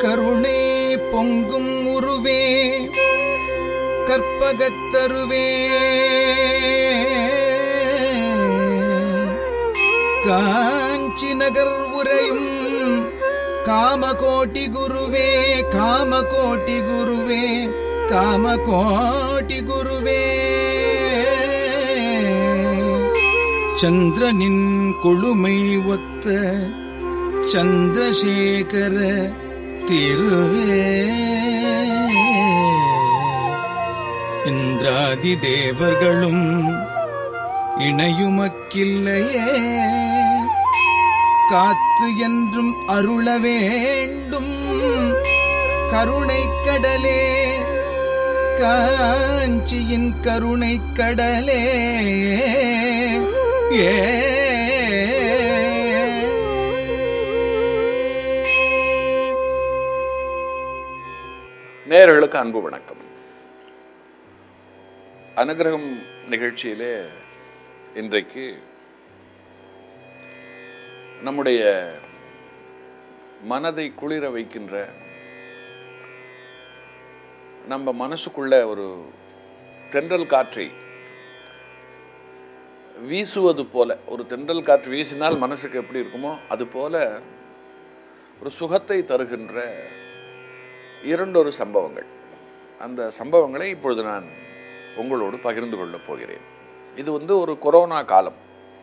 கருணே பொங்கும் உருவே கற்பகத்தருவே காஞ்சி நகர் உரையும் காமகோட்டி குருவே காமகோட்டி குருவே காமகோட்டி குருவே சந்திரனின் கொழுமை ஒத்த சந்திரசேகர திருவே இந்திராதி தேவர்களும் இணையுமக்கில்லையே காத்து என்றும் அருள வேண்டும் கருணை கடலே காஞ்சியின் கருணை கடலே ஏ நேயர்களுக்கு அன்பு வணக்கம் அனுகிரகம் நிகழ்ச்சியிலே இன்றைக்கு நம்முடைய மனதை குளிர வைக்கின்ற நம்ம மனசுக்குள்ள ஒரு தென்றல் காற்றை வீசுவது போல ஒரு தென்றல் காற்று வீசினால் மனசுக்கு எப்படி இருக்குமோ அது போல ஒரு சுகத்தை தருகின்ற இரண்டொரு சம்பவங்கள் அந்த சம்பவங்களை இப்பொழுது நான் உங்களோடு பகிர்ந்து கொள்ளப் போகிறேன் இது வந்து ஒரு கொரோனா காலம்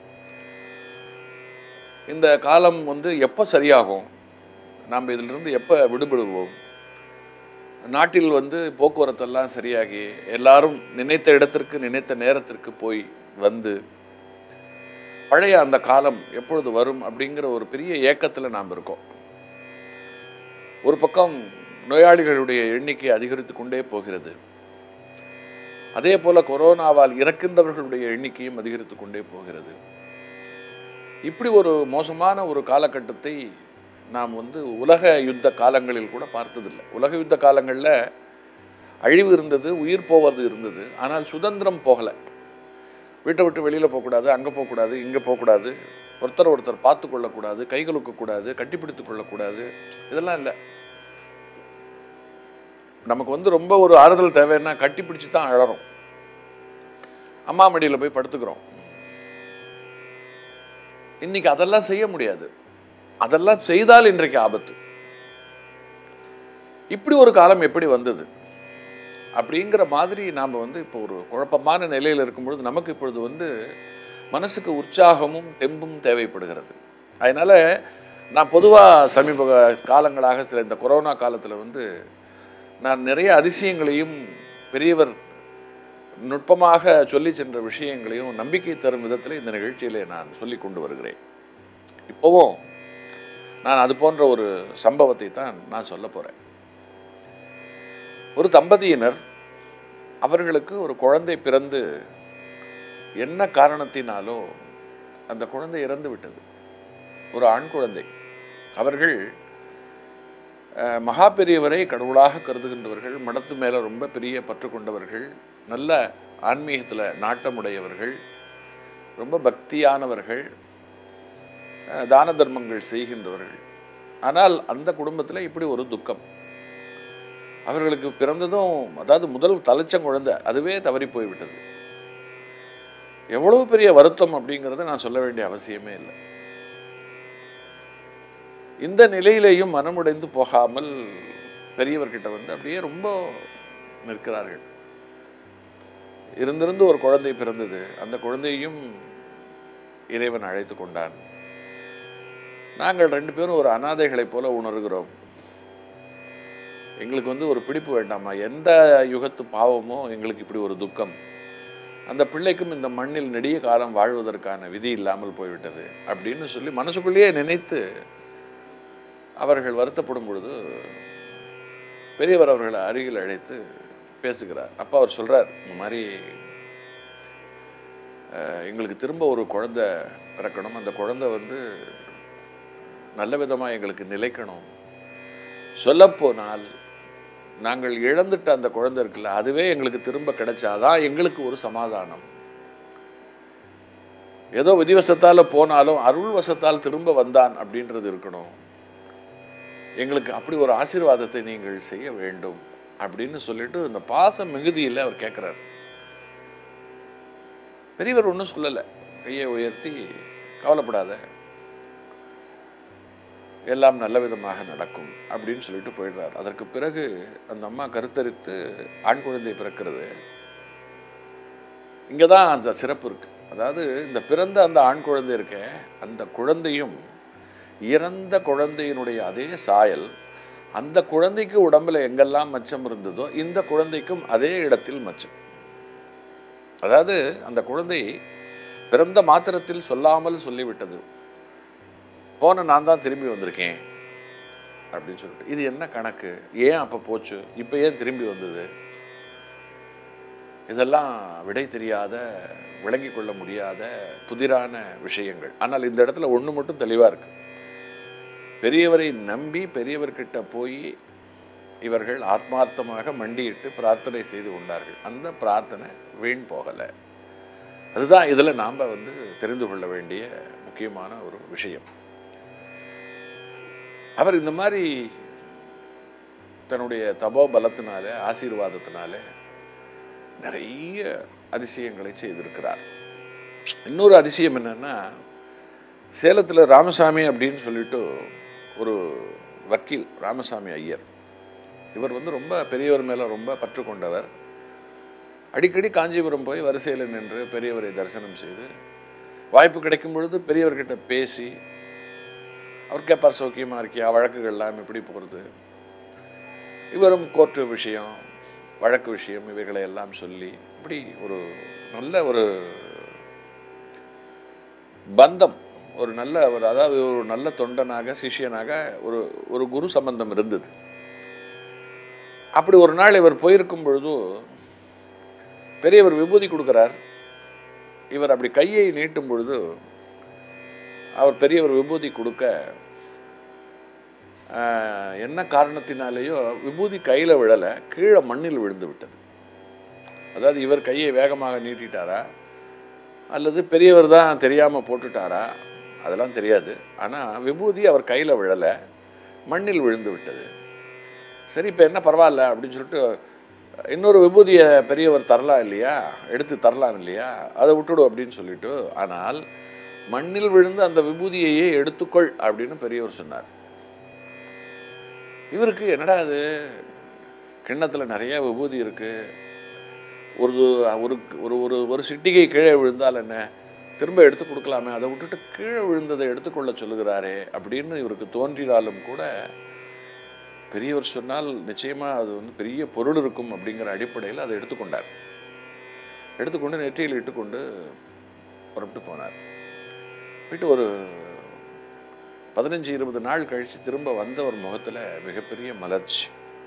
இந்த காலம் வந்து எப்போ சரியாகும் நாம் இதிலிருந்து எப்போ விடுபடுவோம் நாட்டில் வந்து போக்குவரத்தெல்லாம் சரியாகி எல்லாரும் நினைத்த இடத்திற்கு நினைத்த நேரத்திற்கு போய் வந்து பழைய அந்த காலம் எப்பொழுது வரும் அப்படிங்கிற ஒரு பெரிய ஏக்கத்தில் நாம் இருக்கோம் ஒரு பக்கம் நோயாளிகளுடைய எண்ணிக்கை அதிகரித்து கொண்டே போகிறது அதே போல கொரோனாவால் இறக்கின்றவர்களுடைய எண்ணிக்கையும் அதிகரித்து கொண்டே போகிறது இப்படி ஒரு மோசமான ஒரு காலகட்டத்தை நாம் வந்து உலக யுத்த காலங்களில் கூட பார்த்ததில்லை உலக யுத்த காலங்களில் அழிவு இருந்தது உயிர் போவது இருந்தது ஆனால் சுதந்திரம் போகலை வீட்டை விட்டு வெளியில் போகக்கூடாது அங்கே போகக்கூடாது இங்கே போகக்கூடாது ஒருத்தர் ஒருத்தர் பார்த்து கொள்ளக்கூடாது கைகளுக்கக்கூடாது கட்டிப்பிடித்து கொள்ளக்கூடாது இதெல்லாம் இல்லை நமக்கு வந்து ரொம்ப ஒரு ஆறுதல் தேவைன்னா கட்டி பிடிச்சி தான் அழறோம் அம்மா மடியில் போய் படுத்துக்கிறோம் இன்னைக்கு அதெல்லாம் செய்ய முடியாது அதெல்லாம் செய்தால் இன்றைக்கு ஆபத்து இப்படி ஒரு காலம் எப்படி வந்தது அப்படிங்கிற மாதிரி நாம் வந்து இப்போ ஒரு குழப்பமான நிலையில் இருக்கும்பொழுது நமக்கு இப்பொழுது வந்து மனசுக்கு உற்சாகமும் தெம்பும் தேவைப்படுகிறது அதனால் நான் பொதுவாக சமீப காலங்களாக சில இந்த கொரோனா காலத்தில் வந்து நான் நிறைய அதிசயங்களையும் பெரியவர் நுட்பமாக சொல்லி சென்ற விஷயங்களையும் நம்பிக்கை தரும் விதத்தில் இந்த நிகழ்ச்சியிலே நான் சொல்லி கொண்டு வருகிறேன் இப்போவும் நான் அது போன்ற ஒரு சம்பவத்தை தான் நான் சொல்ல போகிறேன் ஒரு தம்பதியினர் அவர்களுக்கு ஒரு குழந்தை பிறந்து என்ன காரணத்தினாலோ அந்த குழந்தை இறந்து விட்டது ஒரு ஆண் குழந்தை அவர்கள் அஹ், மகா பெரியவரை கடவுளாக கருதுகின்றவர்கள் மடத்து மேலே ரொம்ப பெரிய பற்று கொண்டவர்கள் நல்ல ஆன்மீகத்தில் நாட்டமுடையவர்கள் ரொம்ப பக்தியானவர்கள் அஹ், தான தர்மங்கள் செய்கின்றவர்கள் ஆனால் அந்த குடும்பத்தில் இப்படி ஒரு துக்கம் அவர்களுக்கு பிறந்ததும் அதாவது முதல் தலைச்சங்குழந்தை அதுவே தவறி போய்விட்டது எவ்வளவு பெரிய வருத்தம் அப்படிங்கிறத நான் சொல்ல வேண்டிய அவசியமே இல்லை இந்த நிலையிலேயும் மனமுடைந்து போகாமல் பெரியவர்கிட்ட வந்து அப்படியே ரொம்ப நிற்கிறார்கள் இருந்திருந்து ஒரு குழந்தை பிறந்தது அந்த குழந்தையையும் இறைவன் அழைத்து கொண்டான் நாங்கள் ரெண்டு பேரும் ஒரு அனாதைகளைப் போல உணர்கிறோம் எங்களுக்கு வந்து ஒரு பிடிப்பு வேண்டாமா எந்த யுகத்து பாவமோ எங்களுக்கு இப்படி ஒரு துக்கம் அந்த பிள்ளைக்கும் இந்த மண்ணில் நெடிய காலம் வாழ்வதற்கான விதி இல்லாமல் போய்விட்டது அப்படின்னு சொல்லி மனசுக்குள்ளேயே நினைத்து அவர்கள் வருத்தப்படும் பொழுது பெரியவர் அவர்களை அருகில் அழைத்து பேசுகிறார் அப்போ அவர் சொல்றார் இந்த மாதிரி அஹ், எங்களுக்கு திரும்ப ஒரு குழந்தை பிறக்கணும் அந்த குழந்தை வந்து நல்ல விதமாக எங்களுக்கு நிலைக்கணும் சொல்லப்போனால் நாங்கள் இழந்துட்ட அந்த குழந்தை இருக்குல்ல அதுவே எங்களுக்கு திரும்ப கிடைச்சாதான் எங்களுக்கு ஒரு சமாதானம் ஏதோ விதிவசத்தால் போனாலும் அருள் வசத்தால் திரும்ப வந்தான் அப்படின்றது இருக்கணும் எங்களுக்கு அப்படி ஒரு ஆசீர்வாதத்தை நீங்கள் செய்ய வேண்டும் அப்படின்னு சொல்லிட்டு இந்த பாச மிகுதியில் அவர் கேட்குறாரு பெரியவர் ஒன்றும் சொல்லலை கையை உயர்த்தி கவலைப்படாத எல்லாம் நல்ல விதமாக நடக்கும் அப்படின்னு சொல்லிட்டு போயிடுறார் அதற்கு பிறகு அந்த அம்மா கருத்தரித்து ஆண் குழந்தை பிறக்கிறது இங்கே தான் அந்த சிறப்பு இருக்கு அதாவது இந்த பிறந்த அந்த ஆண் குழந்தை இருக்க அந்த குழந்தையும் இறந்த குழந்தையினுடைய அதே சாயல் அந்த குழந்தைக்கு உடம்புல எங்கெல்லாம் மச்சம் இருந்ததோ இந்த குழந்தைக்கும் அதே இடத்தில் மச்சம் அதாவது அந்த குழந்தை பிறந்த மாத்திரத்தில் சொல்லாமல் சொல்லிவிட்டது போன நான் தான் திரும்பி வந்திருக்கேன் அப்படின்னு சொல்லிட்டு இது என்ன கணக்கு ஏன் அப்போ போச்சு இப்போ ஏன் திரும்பி வந்தது இதெல்லாம் விடை தெரியாத விளங்கிக் கொள்ள முடியாத புதிரான விஷயங்கள் ஆனால் இந்த இடத்துல ஒன்று மட்டும் தெளிவாக இருக்கு பெரியவரை நம்பி பெரியவர்கிட்ட போய் இவர்கள் ஆத்மார்த்தமாக மண்டியிட்டு பிரார்த்தனை செய்து கொண்டார்கள் அந்த பிரார்த்தனை வீண் போகலை அதுதான் இதில் நாம் வந்து தெரிந்து கொள்ள வேண்டிய முக்கியமான ஒரு விஷயம் அவர் இந்த மாதிரி தன்னுடைய தபோ பலத்தினால ஆசீர்வாதத்தினால நிறைய அதிசயங்களை செய்திருக்கிறார் இன்னொரு அதிசயம் என்னன்னா சேலத்தில் ராமசாமி அப்படின்னு சொல்லிட்டு ஒரு வக்கீல் ராமசாமி ஐயர் இவர் வந்து ரொம்ப பெரியவர் மேலே ரொம்ப பற்று கொண்டவர் அடிக்கடி காஞ்சிபுரம் போய் வரிசையில் நின்று பெரியவரை தரிசனம் செய்து வாய்ப்பு கிடைக்கும் பொழுது பெரியவர்கிட்ட பேசி அவர் கேட்பார் சௌக்கியமாக இருக்கியா வழக்குகள்லாம் எப்படி போகிறது இவரும் கோர்ட்டு விஷயம் வழக்கு விஷயம் இவைகளை எல்லாம் சொல்லி இப்படி ஒரு நல்ல ஒரு பந்தம் ஒரு நல்ல ஒரு அதாவது ஒரு நல்ல தொண்டனாக சிஷ்யனாக ஒரு ஒரு குரு சம்பந்தம் இருந்தது அப்படி ஒரு நாள் இவர் போயிருக்கும் பொழுது பெரியவர் விபூதி கொடுக்குறார் இவர் அப்படி கையை நீட்டும் பொழுது அவர் பெரியவர் விபூதி கொடுக்க ஆஹ், என்ன காரணத்தினாலேயோ விபூதி கையில் விழலை கீழே மண்ணில் விழுந்து விட்டது அதாவது இவர் கையை வேகமாக நீட்டிட்டாரா அல்லது பெரியவர் தான் தெரியாமல் போட்டுட்டாரா அதெல்லாம் தெரியாது ஆனால் விபூதி அவர் கையில் விழலை மண்ணில் விழுந்து விட்டது சரி இப்போ என்ன பரவாயில்ல அப்படின்னு சொல்லிட்டு இன்னொரு விபூதியை பெரியவர் தரலாம் இல்லையா எடுத்து தரலாம் இல்லையா அதை விட்டுடு அப்படின்னு சொல்லிட்டு ஆனால் மண்ணில் விழுந்து அந்த விபூதியையே எடுத்துக்கொள் அப்படின்னு பெரியவர் சொன்னார் இவருக்கு என்னடா அது கிண்ணத்தில் நிறைய விபூதி இருக்கு ஒரு ஒரு ஒரு ஒரு ஒரு சிட்டிகை கீழே விழுந்தால் என்ன திரும்ப எடுத்து கொடுக்கலாமே அதை விட்டுட்டு கீழே விழுந்ததை எடுத்துக்கொள்ள சொல்லுகிறாரே அப்படின்னு இவருக்கு தோன்றினாலும் கூட பெரியவர் சொன்னால் நிச்சயமாக அது வந்து பெரிய பொருள் இருக்கும் அப்படிங்கிற அடிப்படையில் அதை எடுத்துக்கொண்டார் எடுத்துக்கொண்டு நெற்றியில் இட்டுக்கொண்டு புறப்பட்டு போனார் போயிட்டு ஒரு பதினஞ்சு இருபது நாள் கழித்து திரும்ப வந்த ஒரு முகத்தில் மிகப்பெரிய மலர்ச்சி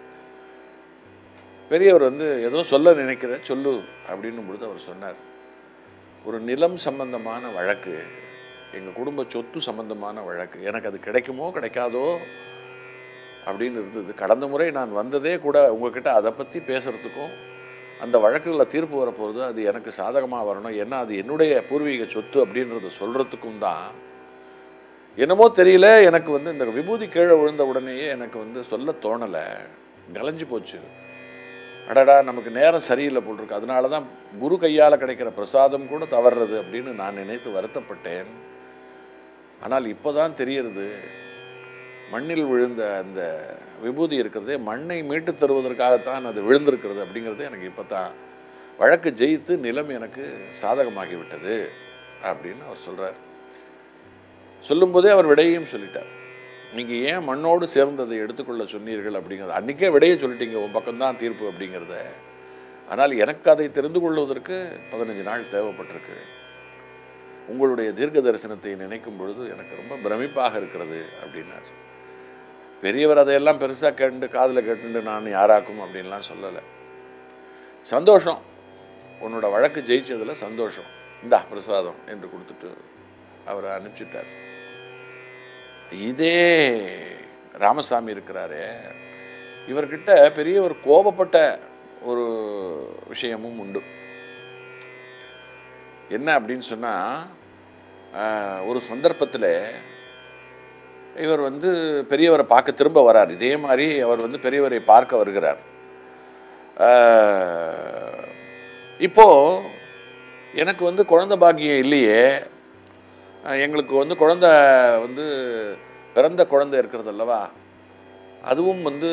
பெரியவர் வந்து ஏதோ சொல்ல நினைக்கிற சொல்லு அப்படின்னும் பொழுது அவர் சொன்னார் ஒரு நிலம் சம்பந்தமான வழக்கு எங்கள் குடும்ப சொத்து சம்பந்தமான வழக்கு எனக்கு அது கிடைக்குமோ கிடைக்காதோ அப்படின்னு இருந்தது கடந்த முறை நான் வந்ததே கூட உங்ககிட்ட அதை பற்றி பேசுகிறதுக்கும் அந்த வழக்குகளில் தீர்ப்பு வரப்போகிறது அது எனக்கு சாதகமாக வரணும் ஏன்னா அது என்னுடைய பூர்வீக சொத்து அப்படின்றத சொல்கிறதுக்கும் தான் என்னமோ தெரியல எனக்கு வந்து இந்த விபூதி கீழே விழுந்த உடனேயே எனக்கு வந்து சொல்ல தோணலை கலைஞ்சு போச்சு அடடா நமக்கு நேரம் சரியில்லை போல் இருக்கு அதனால தான் குரு கையால் கிடைக்கிற பிரசாதம் கூட தவறுறது அப்படின்னு நான் நினைத்து வருத்தப்பட்டேன் ஆனால் இப்போதான் தெரியறது மண்ணில் விழுந்த அந்த விபூதி இருக்கிறதே மண்ணை மீட்டு தருவதற்காகத்தான் அது விழுந்திருக்கிறது அப்படிங்கிறது எனக்கு இப்போ தான் வழக்கு ஜெயித்து நிலம் எனக்கு சாதகமாகி விட்டது அப்படின்னு அவர் சொல்கிறார் சொல்லும்போதே அவர் விடையையும் சொல்லிட்டார் நீங்கள் ஏன் மண்ணோடு சேர்ந்ததை எடுத்துக்கொள்ள சொன்னீர்கள் அப்படிங்கிறது அன்றைக்கே விடையை சொல்லிட்டீங்க உன் பக்கம்தான் தீர்ப்பு அப்படிங்கிறத ஆனால் எனக்கு அதை தெரிந்து கொள்வதற்கு பதினஞ்சு நாள் தேவைப்பட்டிருக்கு உங்களுடைய தீர்க்க தரிசனத்தை நினைக்கும் பொழுது எனக்கு ரொம்ப பிரமிப்பாக இருக்கிறது அப்படின்னார் பெரியவர் அதையெல்லாம் பெருசாக கேட்டு காதில் கேட்டுண்டு நான் யாராக்கும் அப்படின்லாம் சொல்லலை சந்தோஷம் உன்னோட வழக்கு ஜெயிச்சதில் சந்தோஷம் இந்தா பிரசாதம் என்று கொடுத்துட்டு அவரை அனுப்பிச்சிட்டார் இதே ராமசாமி இருக்கிறாரே இவர்கிட்ட பெரிய ஒரு கோபப்பட்ட ஒரு விஷயமும் உண்டு என்ன அப்படின்னு சொன்னால் ஒரு சந்தர்ப்பத்தில் இவர் வந்து பெரியவரை பார்க்க திரும்ப வரார் இதே மாதிரி அவர் வந்து பெரியவரை பார்க்க வருகிறார் ஆஹ், இப்போ எனக்கு வந்து குழந்தை பாக்கியம் இல்லையே அஹ், எங்களுக்கு வந்து குழந்தை வந்து பிறந்த குழந்தை இருக்கிறது அல்லவா அதுவும் வந்து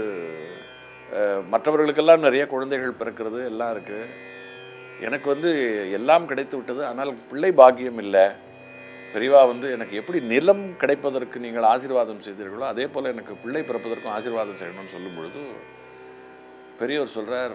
அஹ், மற்றவர்களுக்கெல்லாம் நிறைய குழந்தைகள் பிறக்கிறது எல்லாம் இருக்குது எனக்கு வந்து எல்லாம் கிடைத்து விட்டது ஆனால் பிள்ளை பாக்கியம் இல்லை பெரியவா வந்து எனக்கு எப்படி நிலம் கிடைப்பதற்கு நீங்கள் ஆசீர்வாதம் செய்தீர்களோ அதே போல் எனக்கு பிள்ளை பிறப்பதற்கும் ஆசீர்வாதம் செய்யணும்னு சொல்லும் பொழுது பெரியவர் சொல்கிறார்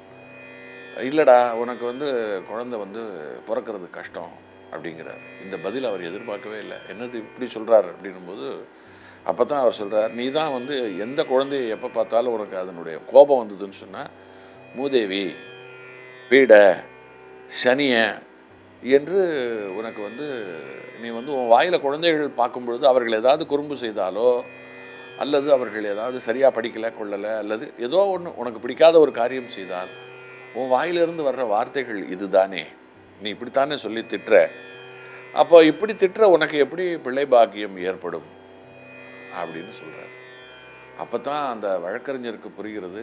இல்லைடா உனக்கு வந்து குழந்தை வந்து பிறக்கிறது கஷ்டம் அப்படிங்கிறார் இந்த பதில் அவர் எதிர்பார்க்கவே இல்லை என்னது இப்படி சொல்கிறார் அப்படின்னும்போது அப்போ தான் அவர் சொல்கிறார் நீ தான் வந்து எந்த குழந்தையை எப்போ பார்த்தாலும் உனக்கு அதனுடைய கோபம் வந்ததுன்னு சொன்னால் மூதேவி பீட சனிய என்று உனக்கு வந்து நீ வந்து உன் வாயில் குழந்தைகள் பார்க்கும் பொழுது அவர்கள் ஏதாவது குறும்பு செய்தாலோ அல்லது அவர்கள் ஏதாவது சரியாக படிக்கலை கொள்ளலை அல்லது ஏதோ ஒன்று உனக்கு பிடிக்காத ஒரு காரியம் செய்தால் உன் வாயிலிருந்து வர்ற வார்த்தைகள் இதுதானே நீ இப்படித்தானே சொல்லி திட்டுற அப்போ இப்படி திட்டுற உனக்கு எப்படி பிள்ளை பாக்கியம் ஏற்படும் அப்படின்னு சொல்கிறார் அப்போ தான் அந்த வழக்கறிஞருக்கு புரிகிறது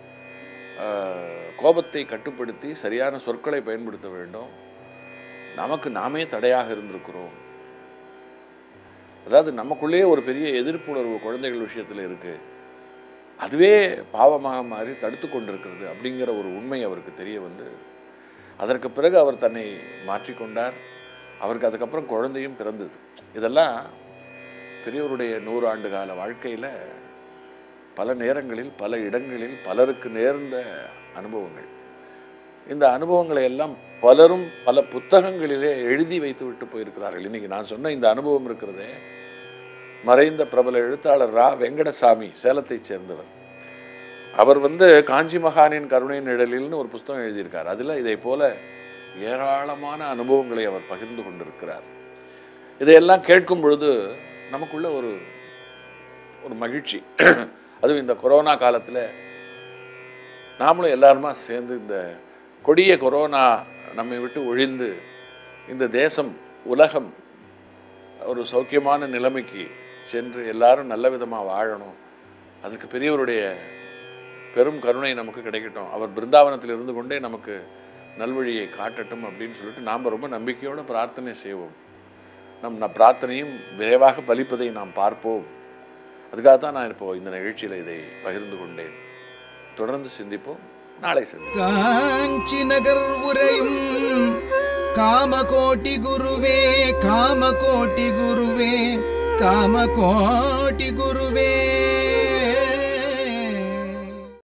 ஆஹ், கோபத்தை கட்டுப்படுத்தி சரியான சொற்களை பயன்படுத்த வேண்டும் நமக்கு நாமே தடையாக இருந்திருக்கிறோம் அதாவது நமக்குள்ளேயே ஒரு பெரிய எதிர்ப்புணர்வு குழந்தைகள் விஷயத்தில் இருக்கு அதுவே பாவமாக மாறி தடுத்து கொண்டிருக்கிறது அப்படிங்கிற ஒரு உண்மை அவருக்கு தெரிய வந்து அதற்கு பிறகு அவர் தன்னை மாற்றிக்கொண்டார் அவருக்கு அதுக்கப்புறம் குழந்தையும் பிறந்தது இதெல்லாம் பெரியவருடைய நூறு ஆண்டு கால வாழ்க்கையில் பல நேரங்களில் பல இடங்களில் பலருக்கு நேர்ந்த அனுபவங்கள் இந்த அனுபவங்களை எல்லாம் பலரும் பல புத்தகங்களிலே எழுதி வைத்து விட்டு போயிருக்கிறார்கள் இன்னைக்கு நான் சொன்ன இந்த அனுபவம் இருக்கிறதே மறைந்த பிரபல எழுத்தாளர் ரா வெங்கடசாமி சேலத்தைச் சேர்ந்தவர் அவர் வந்து காஞ்சி மகானின் கருணை நிழலில்னு ஒரு புஸ்தகம் எழுதியிருக்கார் அதில் இதை போல ஏராளமான அனுபவங்களை அவர் பகிர்ந்து கொண்டிருக்கிறார் இதையெல்லாம் கேட்கும் பொழுது நமக்குள்ள ஒரு ஒரு மகிழ்ச்சி அதுவும் இந்த கொரோனா காலத்தில் நாமளும் எல்லாருமா சேர்ந்து இந்த கொடிய கொரோனா நம்மை விட்டு ஒழிந்து இந்த தேசம் உலகம் ஒரு சௌக்கியமான நிலைமைக்கு சென்று எல்லாரும் நல்ல விதமாக வாழணும் அதுக்கு பெரியவருடைய பெரும் கருணை நமக்கு கிடைக்கட்டும் அவர் பிருந்தாவனத்தில் இருந்து கொண்டே நமக்கு நல்வழியை காட்டட்டும் அப்படின்னு சொல்லிட்டு நாம் ரொம்ப நம்பிக்கையோடு பிரார்த்தனை செய்வோம் நம் நம் பிரார்த்தனையும் விரைவாக பலிப்பதை நாம் பார்ப்போம் அதுக்காக தான் நான் இப்போ இந்த நிகழ்ச்சியில் இதை பகிர்ந்து கொண்டேன் தொடர்ந்து சிந்திப்போம் நாளை சந்திப்போம் காஞ்சி நகர் உரையும் காமகோட்டி குருவே காமகோட்டி குருவே காமகோட்டி குரு